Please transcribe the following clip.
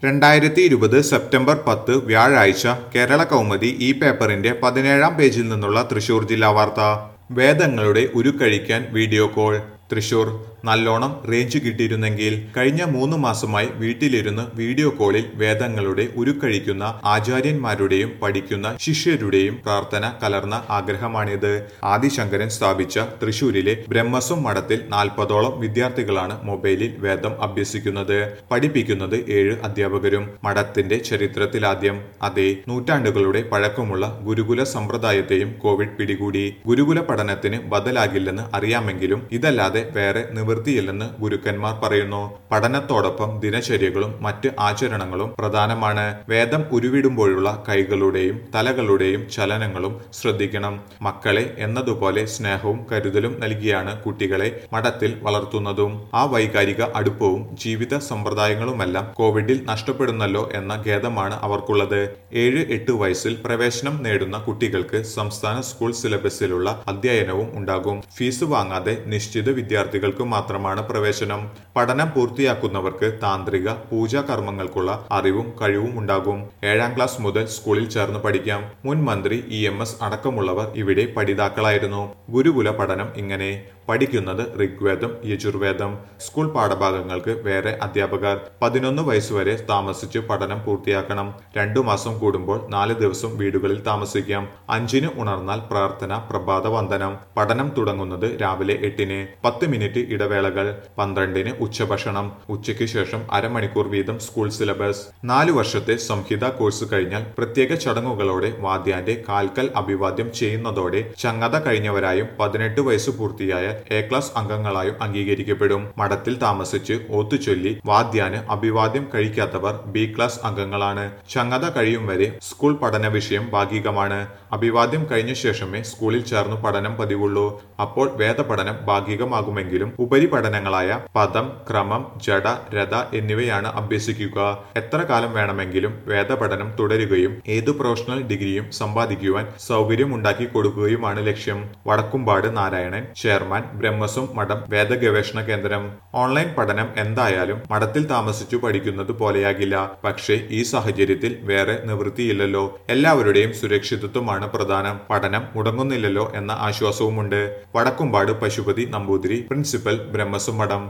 രണ്ടായിരത്തി ഇരുപത് സെപ്റ്റംബർ പത്ത് വ്യാഴാഴ്ച കേരള കൗമുദി ഈ പേപ്പറിന്റെ പതിനേഴാം പേജിൽ നിന്നുള്ള തൃശൂർ ജില്ലാ വാർത്ത വേദങ്ങളുടെ ഉരുക്കഴിക്കാൻ വീഡിയോ കോൾ തൃശൂർ നല്ലോണം റേഞ്ച് കിട്ടിയിരുന്നെങ്കിൽ കഴിഞ്ഞ മൂന്ന് മാസമായി വീട്ടിലിരുന്ന് വീഡിയോ കോളിൽ വേദങ്ങളുടെ ഉരുക്കഴിക്കുന്ന ആചാര്യന്മാരുടെയും പഠിക്കുന്ന ശിഷ്യരുടെയും പ്രാർത്ഥന കലർന്ന ആഗ്രഹമാണിത് ആദിശങ്കരൻ സ്ഥാപിച്ച തൃശൂരിലെ ബ്രഹ്മസ്വം മഠത്തിൽ നാൽപ്പതോളം വിദ്യാർത്ഥികളാണ് മൊബൈലിൽ വേദം അഭ്യസിക്കുന്നത് പഠിപ്പിക്കുന്നത് ഏഴ് അധ്യാപകരും മഠത്തിന്റെ ചരിത്രത്തിലാദ്യം അതേ നൂറ്റാണ്ടുകളുടെ പഴക്കമുള്ള ഗുരുകുല സമ്പ്രദായത്തെയും കോവിഡ് പിടികൂടി ഗുരുകുല പഠനത്തിന് ബദലാകില്ലെന്ന് അറിയാമെങ്കിലും ഇതല്ലാതെ വേറെ നിവൃത്തിയില്ലെന്ന് ഗുരുക്കന്മാർ പറയുന്നു പഠനത്തോടൊപ്പം ദിനചര്യകളും മറ്റ് ആചരണങ്ങളും പ്രധാനമാണ് വേദം ഉരുവിടുമ്പോഴുള്ള കൈകളുടെയും തലകളുടെയും ചലനങ്ങളും ശ്രദ്ധിക്കണം മക്കളെ എന്നതുപോലെ സ്നേഹവും കരുതലും നൽകിയാണ് കുട്ടികളെ മഠത്തിൽ വളർത്തുന്നതും ആ വൈകാരിക അടുപ്പവും ജീവിത സമ്പ്രദായങ്ങളുമെല്ലാം കോവിഡിൽ നഷ്ടപ്പെടുന്നല്ലോ എന്ന ഖേദമാണ് അവർക്കുള്ളത് ഏഴ് എട്ട് വയസ്സിൽ പ്രവേശനം നേടുന്ന കുട്ടികൾക്ക് സംസ്ഥാന സ്കൂൾ സിലബസിലുള്ള അധ്യയനവും ഉണ്ടാകും ഫീസ് വാങ്ങാതെ നിശ്ചിത വിദ്യാർത്ഥികൾക്ക് മാത്രമാണ് പ്രവേശനം പഠനം പൂർത്തിയാക്കുന്നവർക്ക് താന്ത്രിക പൂജാ കർമ്മങ്ങൾക്കുള്ള അറിവും കഴിവും ഉണ്ടാകും ഏഴാം ക്ലാസ് മുതൽ സ്കൂളിൽ ചേർന്ന് പഠിക്കാം മുൻ മന്ത്രി ഇ എം എസ് അടക്കമുള്ളവർ ഇവിടെ പഠിതാക്കളായിരുന്നു ഗുരുകുല പഠനം ഇങ്ങനെ പഠിക്കുന്നത് ഋഗ്വേദം യജുർവേദം സ്കൂൾ പാഠഭാഗങ്ങൾക്ക് വേറെ അധ്യാപകർ പതിനൊന്ന് വയസ്സുവരെ താമസിച്ച് പഠനം പൂർത്തിയാക്കണം രണ്ടു മാസം കൂടുമ്പോൾ നാല് ദിവസം വീടുകളിൽ താമസിക്കാം അഞ്ചിന് ഉണർന്നാൽ പ്രാർത്ഥന പ്രഭാത വന്ദനം പഠനം തുടങ്ങുന്നത് രാവിലെ എട്ടിന് പത്ത് മിനിറ്റ് ഇടവേളകൾ പന്ത്രണ്ടിന് ഉച്ചഭക്ഷണം ഉച്ചയ്ക്ക് ശേഷം അരമണിക്കൂർ വീതം സ്കൂൾ സിലബസ് നാലു വർഷത്തെ സംഹിത കോഴ്സ് കഴിഞ്ഞാൽ പ്രത്യേക ചടങ്ങുകളോടെ വാദ്യാന്റെ കാൽക്കൽ അഭിവാദ്യം ചെയ്യുന്നതോടെ ചങ്ങത കഴിഞ്ഞവരായും പതിനെട്ട് വയസ്സ് പൂർത്തിയായ എ ക്ലാസ് അംഗങ്ങളായും അംഗീകരിക്കപ്പെടും മഠത്തിൽ താമസിച്ച് ഓത്തുചൊല്ലി വാദ്യാന് അഭിവാദ്യം കഴിക്കാത്തവർ ബി ക്ലാസ് അംഗങ്ങളാണ് ചങ്ങത കഴിയും വരെ സ്കൂൾ പഠന വിഷയം ഭാഗികമാണ് അഭിവാദ്യം കഴിഞ്ഞ ശേഷമേ സ്കൂളിൽ ചേർന്നു പഠനം പതിവുള്ളൂ അപ്പോൾ വേദപഠനം ഭാഗികമാകുമെങ്കിലും ഉപരിപഠനങ്ങളായ പദം ക്രമം ജഡ രഥ എന്നിവയാണ് അഭ്യസിക്കുക എത്ര കാലം വേണമെങ്കിലും വേദപഠനം തുടരുകയും ഏതു പ്രൊഫഷണൽ ഡിഗ്രിയും സമ്പാദിക്കുവാൻ സൗകര്യമുണ്ടാക്കി കൊടുക്കുകയുമാണ് ലക്ഷ്യം വടക്കുംപാട് നാരായണൻ ചെയർമാൻ ബ്രഹ്മസ്വം മഠം വേദ ഗവേഷണ കേന്ദ്രം ഓൺലൈൻ പഠനം എന്തായാലും മഠത്തിൽ താമസിച്ചു പഠിക്കുന്നത് പോലെയാകില്ല പക്ഷേ ഈ സാഹചര്യത്തിൽ വേറെ നിവൃത്തിയില്ലല്ലോ എല്ലാവരുടെയും സുരക്ഷിതത്വമാണ് പ്രധാനം പഠനം മുടങ്ങുന്നില്ലല്ലോ എന്ന ആശ്വാസവുമുണ്ട് വടക്കുംപാട് പശുപതി നമ്പൂതിരി പ്രിൻസിപ്പൽ ബ്രഹ്മസ്വം മഠം